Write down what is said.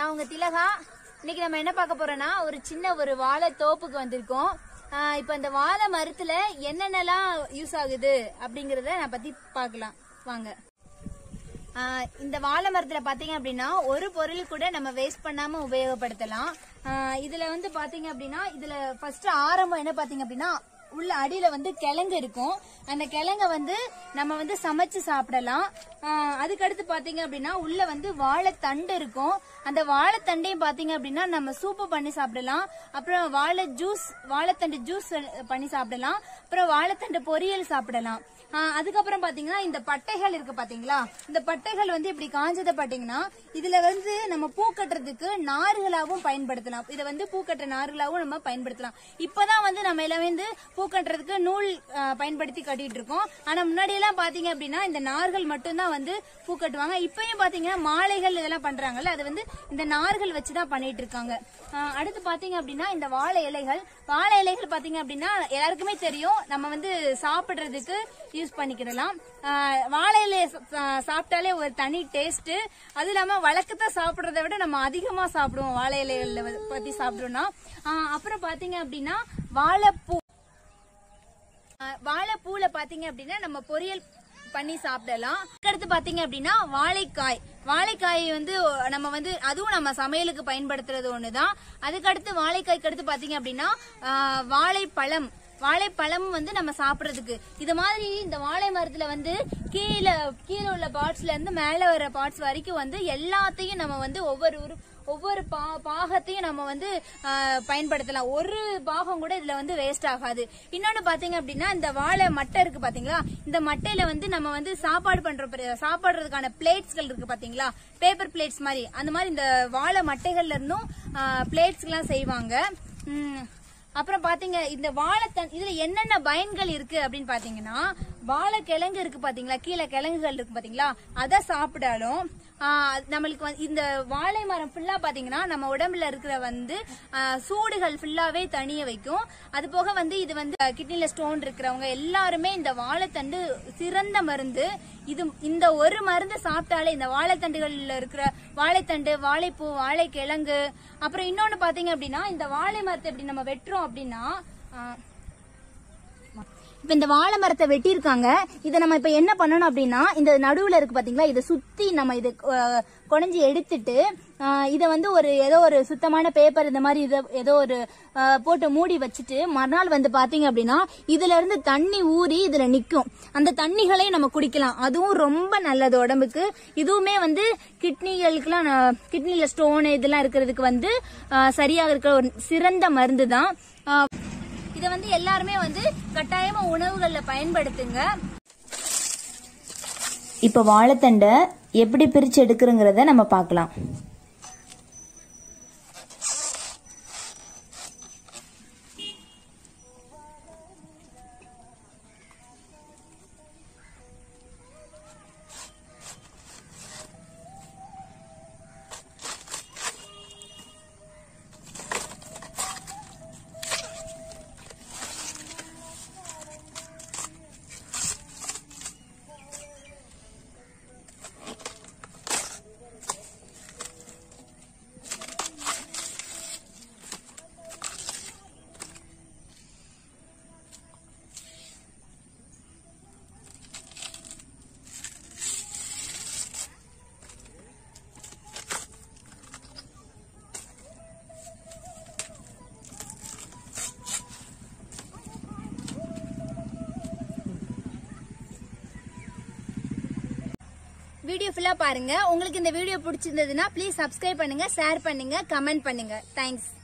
நான் உங்க திலகா இன்னைக்கு நம்ம என்ன பார்க்க போறோம்னா ஒரு சின்ன ஒரு வாழை தோப்புக்கு வந்திருக்கோம் ஆஹ் இப்ப இந்த வாழை மரத்துல என்னென்னலாம் யூஸ் ஆகுது அப்படிங்கறத நான் பத்தி பார்க்கலாம் வாங்க ஆஹ் இந்த வாழை மரத்துல பாத்தீங்க அப்படின்னா ஒரு பொருள் கூட நம்ம வேஸ்ட் பண்ணாம உபயோகப்படுத்தலாம் ஆஹ் இதுல வந்து பாத்தீங்க அப்படின்னா இதுல ஃபர்ஸ்ட் ஆரம்பம் என்ன பாத்தீங்க அப்படின்னா உள்ள அடியில வந்து கிழங்கு இருக்கும் அந்த கிழங்க வந்து நம்ம வந்து சமைச்சு சாப்பிடலாம் ஆஹ் அதுக்கடுத்து பாத்தீங்க அப்படின்னா உள்ள வந்து வாழைத்தண்டு இருக்கும் அந்த வாழைத்தண்டையும் பாத்தீங்க அப்படின்னா நம்ம சூப்பு பண்ணி சாப்பிடலாம் அப்புறம் வாழை ஜூஸ் வாழைத்தண்டு ஜூஸ் பண்ணி சாப்பிடலாம் அப்புறம் வாழைத்தண்டு பொரியல் சாப்பிடலாம் ஆஹ் அதுக்கப்புறம் பாத்தீங்கன்னா இந்த பட்டைகள் இருக்கு பாத்தீங்களா இந்த பட்டைகள் வந்து இப்படி காஞ்சதை பாத்தீங்கன்னா இதுல வந்து நம்ம பூ கட்டுறதுக்கு நார்களாவும் பயன்படுத்தலாம் இதை வந்து பூ கட்டுற நார்களாவும் நம்ம பயன்படுத்தலாம் இப்பதான் வந்து நம்ம எல்லாமே வந்து பூ கட்டுறதுக்கு நூல் ஆஹ் பயன்படுத்தி கட்டிட்டு இருக்கோம் ஆனா முன்னாடி எல்லாம் பாத்தீங்க அப்படின்னா இந்த நார்கள் மட்டும்தான் வந்து பூ கட்டுவாங்க இப்பயும் பாத்தீங்கன்னா மாலைகள் இதெல்லாம் பண்றாங்கல்ல அது வந்து இந்த நார்கள் வச்சுதான் பண்ணிட்டு இருக்காங்க ஆஹ் அடுத்து பாத்தீங்க அப்படின்னா இந்த வாழை இலைகள் வாழை இலைகள் பாத்தீங்க அப்படின்னா எல்லாருக்குமே தெரியும் நம்ம வந்து சாப்பிடுறதுக்கு யூஸ் பண்ணிக்கிடலாம் ஆஹ் வாழை இலையை சா- சாப்பிட்டாலே ஒரு தனி டேஸ்ட் அது இல்லாம வழக்கத்தை சாப்பிடுறத விட நம்ம அதிகமா சாப்பிடுவோம் வாழை இலைகள்ல வந்து பத்தி சாப்பிடுறோம்னா ஆஹ் அப்புறம் பாத்தீங்க அப்படின்னா வாழைப்பூ ஆஹ் வாழைப்பூல பாத்தீங்க அப்படின்னா நம்ம பொரியல் பண்ணி சாப்பிடலாம் அடுத்து பாத்தீங்க அப்படின்னா வாழைக்காய் வாழைக்காய் வந்து நம்ம வந்து அதுவும் நம்ம சமையலுக்கு பயன்படுத்துறது ஒண்ணுதான் அதுக்கடுத்து வாழைக்காய்க்கு அடுத்து பாத்தீங்க அப்படின்னா ஆஹ் வாழைப்பழம் வாழைப்பழம் வந்து நம்ம சாப்பிடுறதுக்கு இது மாதிரி இந்த வாழை மரத்துல வந்து கீழே கீழே உள்ள பார்ட்ஸ்ல இருந்து மேல வர பார்ட்ஸ் வரைக்கும் வந்து எல்லாத்தையும் நம்ம வந்து ஒவ்வொரு ஒரு ஒவ்வொரு பா பாகத்தையும் நம்ம வந்து ஆஹ், பயன்படுத்தலாம் ஒரு பாகம் கூட இதுல வந்து வேஸ்ட் ஆகாது இன்னொன்னு பாத்தீங்க அப்படின்னா இந்த வாழை மட்டை இருக்கு பாத்தீங்களா இந்த மட்டையில வந்து நம்ம வந்து சாப்பாடு பண்ற பிற- சாப்பிடுறதுக்கான பிளேட்ஸ்கள் இருக்கு பாத்தீங்களா பேப்பர் பிளேட்ஸ் மாதிரி அந்த மாதிரி இந்த வாழை மட்டைகள்ல இருந்தும் பிளேட்ஸ் எல்லாம் செய்வாங்க உம், அப்புறம் பாத்தீங்க இந்த வாழைத்தன் இதுல என்னென்ன பயன்கள் இருக்கு அப்படின்னு பாத்தீங்கன்னா வாழை கிழங்கு இருக்கு பாத்தீங்களா கீழே கிழங்குகள் இருக்கு பாத்தீங்களா அதை சாப்பிடாலும் ஆஹ், நம்மளுக்கு வந்து இந்த வாழை மரம் ஃபுல்லா பாத்தீங்கன்னா நம்ம உடம்புல இருக்கிற வந்து ஆஹ், சூடுகள் ஃபுல்லாவே தணிய வைக்கும் அது போக வந்து இது வந்து கிட்னில ஸ்டோன் இருக்கிறவங்க எல்லாருமே இந்த வாழைத்தண்டு சிறந்த மருந்து இது இந்த ஒரு மருந்து சாப்பிட்டாலே இந்த வாழைத்தண்டுகள்ல இருக்கிற வாழைத்தண்டு வாழைப்பூ வாழைக்கிழங்கு அப்புறம் இன்னொன்னு பாத்தீங்க அப்படின்னா இந்த வாழை மரத்தை இப்படி நம்ம வெட்டுறோம் அப்படின்னா ஆஹ், இப்ப இந்த வாழை மரத்தை வெட்டியிருக்காங்க இதை நம்ம இப்ப என்ன பண்ணணும் அப்படின்னா இந்த நடுவுல இருக்கு பாத்தீங்களா இதை சுத்தி நம்ம இதை அஹ், குடைஞ்சு எடுத்துட்டு அஹ், இதை வந்து ஒரு ஏதோ ஒரு சுத்தமான பேப்பர் இந்த மாதிரி இதை ஏதோ ஒரு அஹ், போட்டு மூடி வச்சுட்டு மறுநாள் வந்து பாத்தீங்க அப்படின்னா இதுல இருந்து தண்ணி ஊறி இதுல நிக்கும் அந்த தண்ணிகளையும் நம்ம குடிக்கலாம் அதுவும் ரொம்ப நல்லது உடம்புக்கு இதுவுமே வந்து கிட்னிகளுக்குலாம் கிட்னில ஸ்டோன் இதெல்லாம் இருக்கிறதுக்கு வந்து அஹ், சரியாக இருக்கிற ஒரு சிறந்த மருந்து தான் அஹ், இதை வந்து எல்லாருமே வந்து கட்டாயமா உணவுகள்ல பயன்படுத்துங்க இப்போ வாழைத்தண்டை எப்படி பிரித்து எடுக்கிறோங்கிறத நம்ம பார்க்கலாம் வீடியோ ஃபுல்லா பாருங்க உங்களுக்கு இந்த வீடியோ பிடிச்சிருந்ததுன்னா ப்ளீஸ் சப்ஸ்கிரைப் பண்ணுங்க ஷேர் பண்ணுங்க கமெண்ட் பண்ணுங்க தேங்க்ஸ்